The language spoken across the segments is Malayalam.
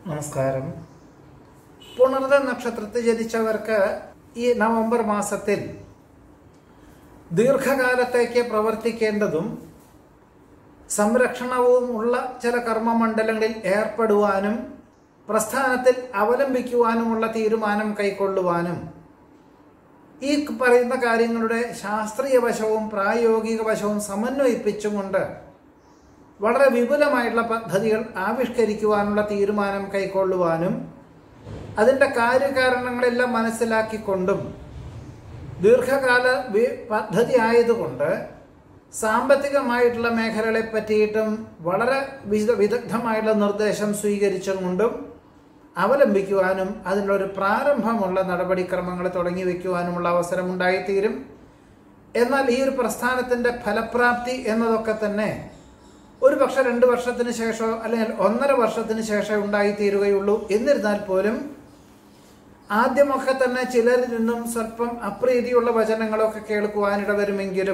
നമസ്കാരം പുണർത നക്ഷത്രത്തിൽ ജനിച്ചവർക്ക് ഈ നവംബർ മാസത്തിൽ ദീർഘകാലത്തേക്ക് പ്രവർത്തിക്കേണ്ടതും സംരക്ഷണവും ഉള്ള ചില കർമ്മമണ്ഡലങ്ങളിൽ ഏർപ്പെടുവാനും പ്രസ്ഥാനത്തിൽ അവലംബിക്കുവാനുമുള്ള തീരുമാനം കൈക്കൊള്ളുവാനും ഈ പറയുന്ന കാര്യങ്ങളുടെ ശാസ്ത്രീയ വശവും പ്രായോഗിക വശവും സമന്വയിപ്പിച്ചുകൊണ്ട് വളരെ വിപുലമായിട്ടുള്ള പദ്ധതികൾ ആവിഷ്കരിക്കുവാനുള്ള തീരുമാനം കൈക്കൊള്ളുവാനും അതിൻ്റെ കാര്യകാരണങ്ങളെല്ലാം മനസ്സിലാക്കിക്കൊണ്ടും ദീർഘകാല വി- പദ്ധതി ആയതുകൊണ്ട് സാമ്പത്തികമായിട്ടുള്ള മേഖലകളെ പറ്റിയിട്ടും വളരെ വിദ- വിദഗ്ധമായിട്ടുള്ള നിർദ്ദേശം സ്വീകരിച്ചുകൊണ്ടും അവലംബിക്കുവാനും അതിനൊരു പ്രാരംഭമുള്ള നടപടിക്രമങ്ങൾ തുടങ്ങി വയ്ക്കുവാനുമുള്ള അവസരം ഉണ്ടായിത്തീരും എന്നാൽ ഈ ഒരു പ്രസ്ഥാനത്തിൻ്റെ ഫലപ്രാപ്തി എന്നതൊക്കെ തന്നെ ഒരു പക്ഷെ രണ്ട് വർഷത്തിന് ശേഷമോ അല്ലെങ്കിൽ ഒന്നര വർഷത്തിന് ശേഷം ഉണ്ടായിത്തീരുകയുള്ളൂ എന്നിരുന്നാൽ പോലും ആദ്യമൊക്കെ തന്നെ ചിലരിൽ നിന്നും സ്വല്പം അപ്രീതിയുള്ള വചനങ്ങളൊക്കെ കേൾക്കുവാനിട വരുമെങ്കിലും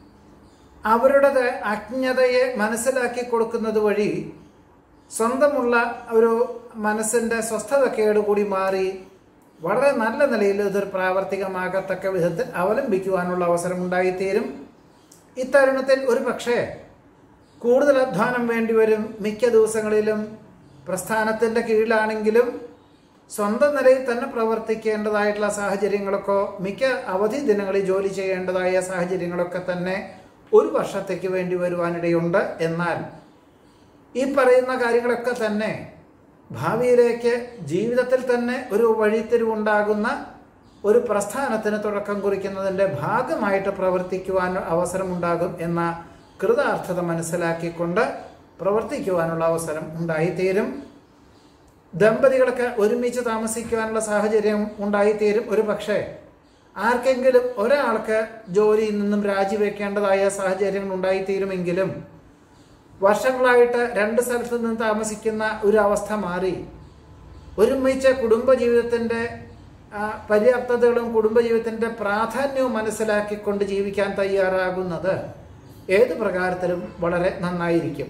അവരുടെ അജ്ഞതയെ മനസ്സിലാക്കി കൊടുക്കുന്നത് വഴി സ്വന്തമുള്ള ഒരു മനസ്സിൻ്റെ സ്വസ്ഥതക്കേടുകൂടി മാറി വളരെ നല്ല നിലയിൽ ഇതൊരു പ്രാവർത്തികമാകത്തക്ക വിധത്തിൽ അവലംബിക്കുവാനുള്ള അവസരം ഉണ്ടായിത്തീരും ഇത്തരുണത്തിൽ ഒരു പക്ഷേ കൂടുതൽ അധ്വാനം വേണ്ടിവരും മിക്ക ദിവസങ്ങളിലും പ്രസ്ഥാനത്തിൻ്റെ കീഴിലാണെങ്കിലും സ്വന്തം നിലയിൽ തന്നെ പ്രവർത്തിക്കേണ്ടതായിട്ടുള്ള സാഹചര്യങ്ങളൊക്കെ മിക്ക അവധി ദിനങ്ങളിൽ ജോലി ചെയ്യേണ്ടതായ സാഹചര്യങ്ങളൊക്കെ തന്നെ ഒരു വർഷത്തേക്ക് വേണ്ടി വരുവാനിടയുണ്ട് എന്നാൽ ഈ പറയുന്ന കാര്യങ്ങളൊക്കെ തന്നെ ഭാവിയിലേക്ക് ജീവിതത്തിൽ തന്നെ ഒരു വഴിത്തിരിവുണ്ടാകുന്ന ഒരു പ്രസ്ഥാനത്തിന് തുടക്കം കുറിക്കുന്നതിൻ്റെ ഭാഗമായിട്ട് പ്രവർത്തിക്കുവാൻ അവസരമുണ്ടാകും എന്ന കൃതാർത്ഥത മനസ്സിലാക്കിക്കൊണ്ട് പ്രവർത്തിക്കുവാനുള്ള അവസരം ഉണ്ടായിത്തീരും ദമ്പതികൾക്ക് ഒരുമിച്ച് താമസിക്കുവാനുള്ള സാഹചര്യം ഉണ്ടായിത്തീരും ഒരു പക്ഷേ ആർക്കെങ്കിലും ഒരാൾക്ക് ജോലിയിൽ നിന്നും രാജിവെക്കേണ്ടതായ സാഹചര്യങ്ങൾ ഉണ്ടായിത്തീരുമെങ്കിലും വർഷങ്ങളായിട്ട് രണ്ട് സ്ഥലത്ത് നിന്ന് താമസിക്കുന്ന ഒരു അവസ്ഥ മാറി ഒരുമിച്ച് കുടുംബജീവിതത്തിൻ്റെ ആ, പര്യാപ്തതകളും കുടുംബജീവിതത്തിൻ്റെ പ്രാധാന്യവും മനസ്സിലാക്കിക്കൊണ്ട് ജീവിക്കാൻ തയ്യാറാകുന്നത് ഏത് പ്രകാരത്തിലും വളരെ നന്നായിരിക്കും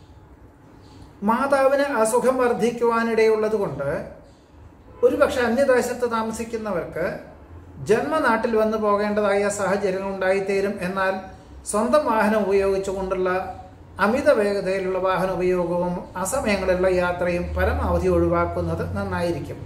മാതാവിന് അസുഖം വർദ്ധിക്കുവാനിടയുള്ളത് കൊണ്ട് ഒരുപക്ഷെ അന്യദേശത്ത് താമസിക്കുന്നവർക്ക് ജന്മനാട്ടിൽ വന്നു പോകേണ്ടതായ സാഹചര്യങ്ങൾ ഉണ്ടായിത്തീരും എന്നാൽ സ്വന്തം വാഹനം ഉപയോഗിച്ചുകൊണ്ടുള്ള അമിത വേഗതയിലുള്ള വാഹന ഉപയോഗവും അസമയങ്ങളിലുള്ള യാത്രയും പരമാവധി ഒഴിവാക്കുന്നത് നന്നായിരിക്കും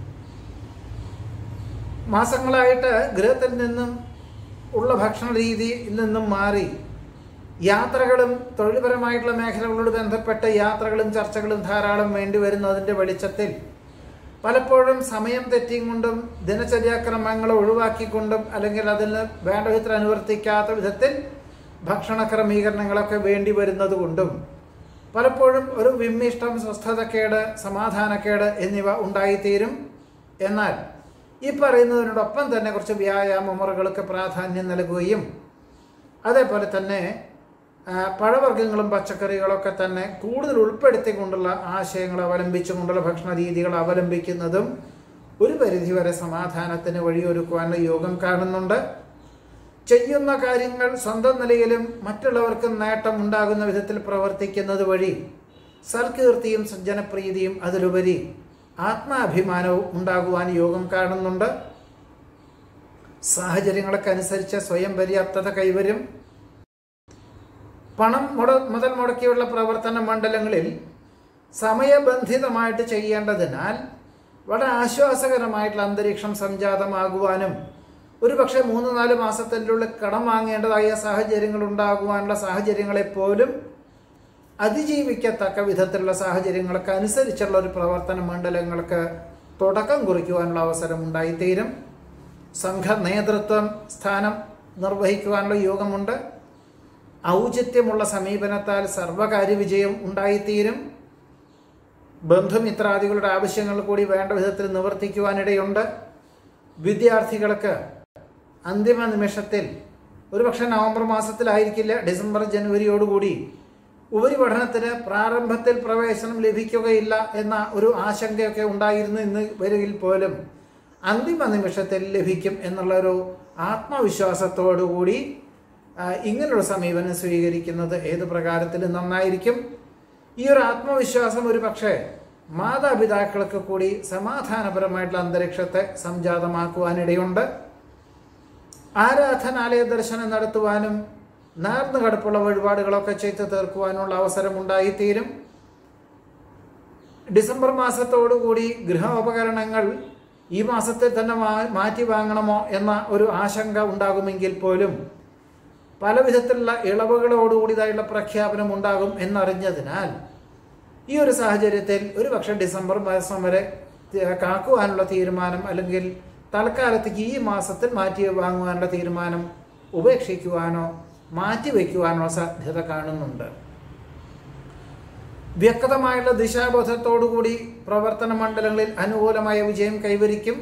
മാസങ്ങളായിട്ട് ഗൃഹത്തിൽ നിന്നും ഉള്ള ഭക്ഷണ രീതിയിൽ നിന്നും മാറി യാത്രകളും തൊഴിൽപരമായിട്ടുള്ള മേഖലകളോട് ബന്ധപ്പെട്ട യാത്രകളും ചർച്ചകളും ധാരാളം വേണ്ടി വരുന്നതിൻ്റെ വെളിച്ചത്തിൽ പലപ്പോഴും സമയം തെറ്റിയും കൊണ്ടും ദിനചര്യാക്രമങ്ങൾ ഒഴിവാക്കിക്കൊണ്ടും അല്ലെങ്കിൽ അതിന് വേണ്ട വിധത്തിൽ അനുവർത്തിക്കാത്ത വിധത്തിൽ ഭക്ഷണ ക്രമീകരണങ്ങളൊക്കെ വേണ്ടി വരുന്നത് കൊണ്ടും പലപ്പോഴും ഒരു വിമ്മിഷ്ടം സ്വസ്ഥതക്കേട് സമാധാനക്കേട് എന്നിവ ഉണ്ടായിത്തീരും എന്നാൽ ഈ പറയുന്നതിനോടൊപ്പം തന്നെ കുറച്ച് വ്യായാമ മുറകൾക്ക് പ്രാധാന്യം നൽകുകയും അതേപോലെ തന്നെ ആ, പഴവർഗ്ഗങ്ങളും പച്ചക്കറികളൊക്കെ തന്നെ കൂടുതൽ ഉൾപ്പെടുത്തിക്കൊണ്ടുള്ള ആശയങ്ങൾ അവലംബിച്ചുകൊണ്ടുള്ള ഭക്ഷണ രീതികൾ അവലംബിക്കുന്നതും ഒരു പരിധിവരെ സമാധാനത്തിന് വഴിയൊരുക്കുവാനുള്ള യോഗം കാണുന്നുണ്ട് ചെയ്യുന്ന കാര്യങ്ങൾ സ്വന്തം നിലയിലും മറ്റുള്ളവർക്കും നേട്ടം ഉണ്ടാകുന്ന വിധത്തിൽ പ്രവർത്തിക്കുന്നത് വഴി സൽകീർത്തിയും സജ്ജനപ്രീതിയും അതിലുപരി ആത്മാഭിമാനവും ഉണ്ടാകുവാൻ യോഗം കാണുന്നുണ്ട് സാഹചര്യങ്ങളൊക്കെ അനുസരിച്ച് സ്വയം പര്യാപ്തത കൈവരും പണം മുട മുതൽ മുടക്കിയുള്ള പ്രവർത്തന മണ്ഡലങ്ങളിൽ സമയബന്ധിതമായിട്ട് ചെയ്യേണ്ടതിനാൽ വളരെ ആശ്വാസകരമായിട്ടുള്ള അന്തരീക്ഷം സംജാതമാകുവാനും ഒരുപക്ഷെ മൂന്ന് നാല് മാസത്തിൻ്റെ ഉള്ളിൽ കടം വാങ്ങേണ്ടതായ സാഹചര്യങ്ങൾ ഉണ്ടാകുവാനുള്ള സാഹചര്യങ്ങളെപ്പോലും അതിജീവിക്കത്തക്ക വിധത്തിലുള്ള സാഹചര്യങ്ങൾക്ക് അനുസരിച്ചുള്ള ഒരു പ്രവർത്തന മണ്ഡലങ്ങൾക്ക് തുടക്കം കുറിക്കുവാനുള്ള അവസരം ഉണ്ടായിത്തീരും സംഘ നേതൃത്വം സ്ഥാനം നിർവഹിക്കുവാനുള്ള യോഗമുണ്ട് ഔചിത്യമുള്ള സമീപനത്താൽ സർവകാര്യ വിജയം ഉണ്ടായിത്തീരും ബന്ധുമിത്രാദികളുടെ ആവശ്യങ്ങൾ കൂടി വേണ്ട വിധത്തിൽ നിവർത്തിക്കുവാനിടയുണ്ട് വിദ്യാർത്ഥികൾക്ക് അന്തിമ നിമിഷത്തിൽ ഒരുപക്ഷെ നവംബർ മാസത്തിലായിരിക്കില്ല ഡിസംബർ ജനുവരിയോടുകൂടി ഉപരിപഠനത്തിന് പ്രാരംഭത്തിൽ പ്രവേശനം ലഭിക്കുകയില്ല എന്ന ഒരു ആശങ്കയൊക്കെ ഉണ്ടായിരുന്നു ഇന്ന് വരികിൽ പോലും അന്തിമ നിമിഷത്തിൽ ലഭിക്കും എന്നുള്ള ഒരു ആത്മവിശ്വാസത്തോടുകൂടി ആ, ഇങ്ങനൊരു സമീപനം സ്വീകരിക്കുന്നത് ഏത് പ്രകാരത്തിലും നന്നായിരിക്കും ഈ ഒരു ആത്മവിശ്വാസം ഒരു പക്ഷേ മാതാപിതാക്കൾക്ക് കൂടി സമാധാനപരമായിട്ടുള്ള അന്തരീക്ഷത്തെ സംജാതമാക്കുവാനിടയുണ്ട് ആരാധനാലയ ദർശനം നടത്തുവാനും നേർന്നു കടുപ്പുള്ള വഴിപാടുകളൊക്കെ ചെയ്തു തീർക്കുവാനുള്ള അവസരം ഉണ്ടായിത്തീരും ഡിസംബർ മാസത്തോടുകൂടി ഗൃഹോപകരണങ്ങൾ ഈ മാസത്തിൽ തന്നെ മാ- മാറ്റി വാങ്ങണമോ എന്ന ഒരു ആശങ്ക ഉണ്ടാകുമെങ്കിൽ പോലും പല വിധത്തിലുള്ള ഇളവുകളോടുകൂടിയതായുള്ള പ്രഖ്യാപനം ഉണ്ടാകും എന്നറിഞ്ഞതിനാൽ ഈ ഒരു സാഹചര്യത്തിൽ ഒരു പക്ഷേ ഡിസംബർ മാസം വരെ തി- കാക്കുവാനുള്ള തീരുമാനം അല്ലെങ്കിൽ തൽക്കാലത്തേക്ക് ഈ മാസത്തിൽ മാറ്റി വാങ്ങുവാനുള്ള തീരുമാനം ഉപേക്ഷിക്കുവാനോ മാറ്റിവെക്കുവാനോ സാധ്യത കാണുന്നുണ്ട് വ്യക്തമായുള്ള ദിശാബോധത്തോടുകൂടി പ്രവർത്തന മണ്ഡലങ്ങളിൽ അനുകൂലമായ വിജയം കൈവരിക്കും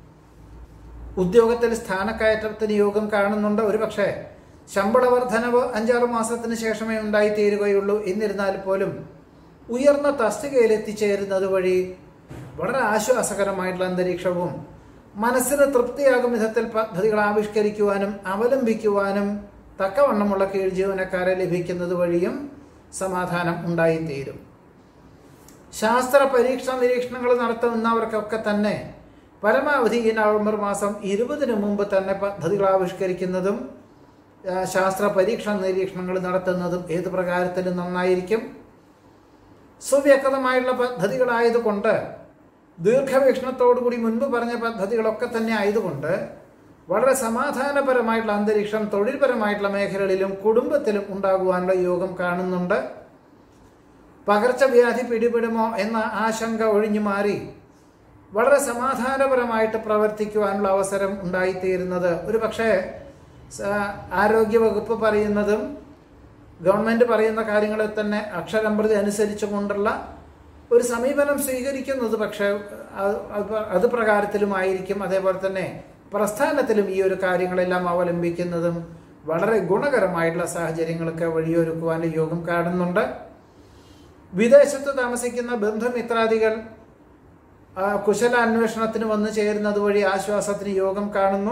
ഉദ്യോഗത്തിൽ സ്ഥാനക്കയറ്റത്തിന് യോഗം കാണുന്നുണ്ട് ഒരുപക്ഷെ ശമ്പള വർധനവ് അഞ്ചാറ് മാസത്തിന് ശേഷമേ ഉണ്ടായിത്തീരുകയുള്ളൂ എന്നിരുന്നാൽ പോലും ഉയർന്ന തസ്തികയിൽ എത്തിച്ചേരുന്നത് വഴി വളരെ ആശ്വാസകരമായിട്ടുള്ള അന്തരീക്ഷവും മനസ്സിന് തൃപ്തിയാകും വിധത്തിൽ പദ്ധതികൾ ആവിഷ്കരിക്കുവാനും അവലംബിക്കുവാനും തക്കവണ്ണമുള്ള കീഴ് ജീവനക്കാരെ ലഭിക്കുന്നത് വഴിയും സമാധാനം ഉണ്ടായിത്തീരും ശാസ്ത്ര പരീക്ഷണ നിരീക്ഷണങ്ങൾ നടത്തുന്നവർക്കൊക്കെ തന്നെ പരമാവധി ഈ നവംബർ മാസം ഇരുപതിന് മുമ്പ് തന്നെ പദ്ധതികൾ ആവിഷ്കരിക്കുന്നതും ആ, ശാസ്ത്ര പരീക്ഷണ നിരീക്ഷണങ്ങൾ നടത്തുന്നതും ഏത് പ്രകാരത്തിലും നന്നായിരിക്കും സുവ്യക്തമായുള്ള പദ്ധതികളായതുകൊണ്ട് ദീർഘവീക്ഷണത്തോടുകൂടി മുൻപ് പറഞ്ഞ പദ്ധതികളൊക്കെ തന്നെ ആയതുകൊണ്ട് വളരെ സമാധാനപരമായിട്ടുള്ള അന്തരീക്ഷം തൊഴിൽപരമായിട്ടുള്ള മേഖലകളിലും കുടുംബത്തിലും ഉണ്ടാകുവാനുള്ള യോഗം കാണുന്നുണ്ട് പകർച്ചവ്യാധി പിടിപെടുമോ എന്ന ആശങ്ക ഒഴിഞ്ഞു മാറി വളരെ സമാധാനപരമായിട്ട് പ്രവർത്തിക്കുവാനുള്ള അവസരം ഉണ്ടായിത്തീരുന്നത് ഒരു പക്ഷേ ആരോഗ്യവകുപ്പ് പറയുന്നതും ഗവൺമെൻറ് പറയുന്ന കാര്യങ്ങളെ തന്നെ അക്ഷരം പ്രതി അനുസരിച്ചുകൊണ്ടുള്ള ഒരു സമീപനം സ്വീകരിക്കുന്നത് പക്ഷേ അത് അത് അത് പ്രകാരത്തിലുമായിരിക്കും അതേപോലെ തന്നെ പ്രസ്ഥാനത്തിലും ഈ ഒരു കാര്യങ്ങളെല്ലാം അവലംബിക്കുന്നതും വളരെ ഗുണകരമായിട്ടുള്ള സാഹചര്യങ്ങളൊക്കെ വഴിയൊരുക്കുവാൻ യോഗം കാണുന്നുണ്ട് വിദേശത്ത് താമസിക്കുന്ന ബന്ധുമിത്രാദികൾ ആ, കുശലാന്വേഷണത്തിന് വന്നു ചേരുന്നത് വഴി ആശ്വാസത്തിന് യോഗം കാണുന്നു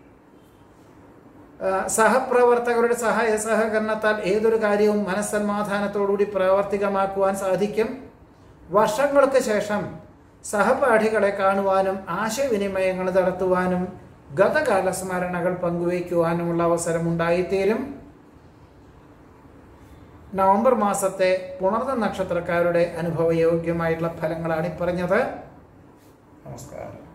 ആ, സഹപ്രവർത്തകരുടെ സഹായ സഹകരണത്താൽ ഏതൊരു കാര്യവും മനസ്സമാധാനത്തോടുകൂടി പ്രാവർത്തികമാക്കുവാൻ സാധിക്കും വർഷങ്ങൾക്ക് ശേഷം സഹപാഠികളെ കാണുവാനും ആശയവിനിമയങ്ങൾ നടത്തുവാനും ഗതകാല സ്മരണകൾ പങ്കുവയ്ക്കുവാനുമുള്ള അവസരം ഉണ്ടായിത്തീരും നവംബർ മാസത്തെ പുണർന്ന നക്ഷത്രക്കാരുടെ അനുഭവയോഗ്യമായിട്ടുള്ള ഫലങ്ങളാണ് ഈ പറഞ്ഞത് നമസ്കാരം